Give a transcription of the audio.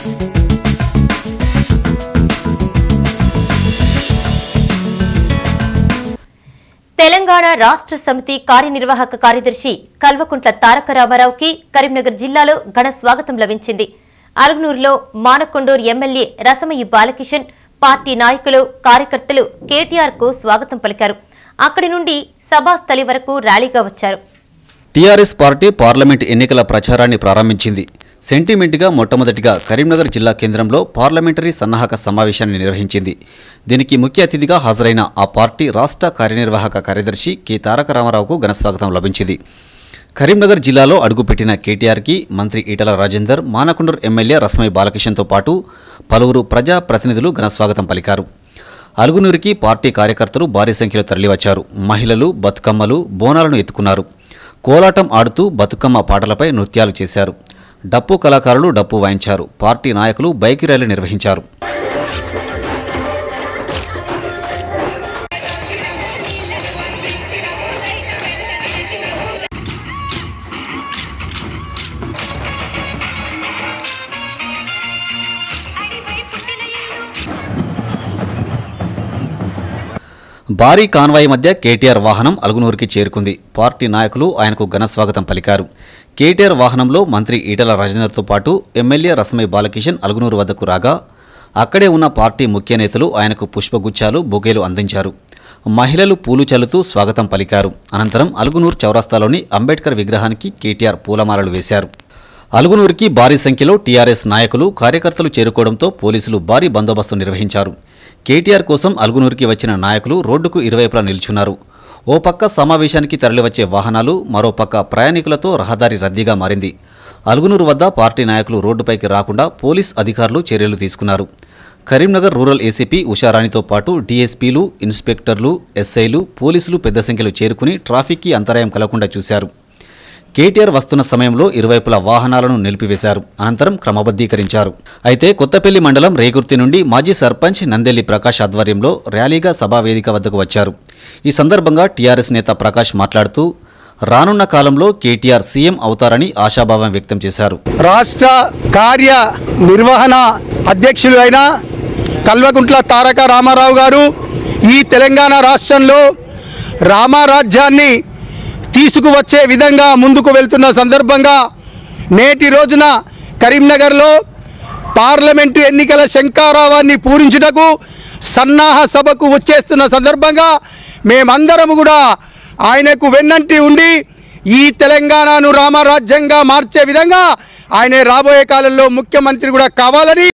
తెలంగాణ రాష్ట్ర సమితి కార్యనిర్వాహక కార్యదర్శి కల్వకుంట్ల తారక రామారావుకి కరీంనగర్ జిల్లాలో ఘన స్వాగతం లభించింది అలగనూరులో మానకొండూరు ఎమ్మెల్యే రసమయ్యి బాలకిషన్ పార్టీ నాయకులు కార్యకర్తలు కేటీఆర్ కు స్వాగతం పలికారు అక్కడి నుండి సభాస్థలి వరకు ర్యాలీగా వచ్చారు టీఆర్ఎస్ పార్టీ పార్లమెంట్ ఎన్నికల ప్రచారాన్ని ప్రారంభించింది సెంటిమెంట్గా మొట్టమొదటిగా కరీంనగర్ జిల్లా కేంద్రంలో పార్లమెంటరీ సన్నాహక సమావేశాన్ని నిర్వహించింది దీనికి ముఖ్య అతిథిగా హాజరైన ఆ పార్టీ రాష్ట్ర కార్యనిర్వాహక కార్యదర్శి కె తారక రామారావుకు ఘనస్వాగతం లభించింది కరీంనగర్ జిల్లాలో అడుగుపెట్టిన కేటీఆర్కి మంత్రి ఈటల రాజేందర్ మానకొండూరు ఎమ్మెల్యే రస్మై బాలకిషన్తో పాటు పలువురు ప్రజా ప్రతినిధులు ఘనస్వాగతం పలికారు అలుగునూరికి పార్టీ కార్యకర్తలు భారీ సంఖ్యలో తరలివచ్చారు మహిళలు బతుకమ్మలు బోనాలను ఎత్తుకున్నారు కోలాటం ఆడుతూ బతుకమ్మ పాటలపై నృత్యాలు చేశారు డప్పు కళాకారులు డప్పు వాయించారు పార్టీ నాయకులు బైక్ ర్యాలీ నిర్వహించారు భారీ కాన్వాయ్ మధ్య కేటీఆర్ వాహనం అలుగునూరుకి చేరుకుంది పార్టీ నాయకులు ఆయనకు ఘనస్వాగతం పలికారు కేటీఆర్ వాహనంలో మంత్రి ఈటల రాజేందర్తో పాటు ఎమ్మెల్యే రసమై బాలకిషన్ అలుగునూరు వద్దకు రాగా అక్కడే ఉన్న పార్టీ ముఖ్య నేతలు ఆయనకు పుష్పగుచ్చాలు బొగేలు అందించారు మహిళలు పూలు చల్లుతూ స్వాగతం పలికారు అనంతరం అలుగునూరు చౌరస్తాలోని అంబేద్కర్ విగ్రహానికి కేటీఆర్ పూలమాలలు వేశారు అలుగునూరికి భారీ సంఖ్యలో టీఆర్ఎస్ నాయకులు కార్యకర్తలు చేరుకోవడంతో పోలీసులు భారీ బందోబస్తు నిర్వహించారు కేటీఆర్ కోసం అలుగునూరికి వచ్చిన నాయకులు రోడ్డుకు ఇరువైపులా నిల్చున్నారు ఓ పక్క సమావేశానికి తరలివచ్చే వాహనాలు మరో పక్క ప్రయాణికులతో రహదారి రద్దీగా మారింది అలుగునూరు వద్ద పార్టీ నాయకులు రోడ్డుపైకి రాకుండా పోలీస్ అధికారులు చర్యలు తీసుకున్నారు కరీంనగర్ రూరల్ ఏసీపీ ఉషారాణితో పాటు డీఎస్పీలు ఇన్స్పెక్టర్లు ఎస్ఐలు పోలీసులు పెద్ద సంఖ్యలో చేరుకుని ట్రాఫిక్కి అంతరాయం కలగకుండా చూశారు కేటీఆర్ వస్తున్న సమయంలో ఇరువైపుల వాహనాలను నిలిపివేశారు అనంతరం క్రమబద్ధీకరించారు అయితే కొత్తపల్లి మండలం రేగుర్తి నుండి మాజీ సర్పంచ్ నందెల్లి ప్రకాష్ ఆధ్వర్యంలో ర్యాలీగా సభా వేదిక వద్దకు వచ్చారు ఈ సందర్భంగా టీఆర్ఎస్ నేత ప్రకాష్ మాట్లాడుతూ రానున్న కాలంలో కేటీఆర్ సీఎం అవుతారని ఆశాభావం వ్యక్తం చేశారు రాష్ట్ర కార్య నిర్వహణ అధ్యక్షులు అయిన కల్వకుంట్ల తారక రామారావు గారు ఈ తెలంగాణ రాష్ట్రంలో రామరాజ్యాన్ని తీసుకువచ్చే విధంగా ముందుకు వెళ్తున్న సందర్భంగా నేటి రోజున కరీంనగర్లో పార్లమెంటు ఎన్నికల శంకారావాన్ని పూరించుటకు సన్నాహ సభకు వచ్చేస్తున్న సందర్భంగా మేమందరము కూడా ఆయనకు వెన్నంటి ఉండి ఈ తెలంగాణను రామరాజ్యంగా మార్చే విధంగా ఆయన రాబోయే కాలంలో ముఖ్యమంత్రి కూడా కావాలని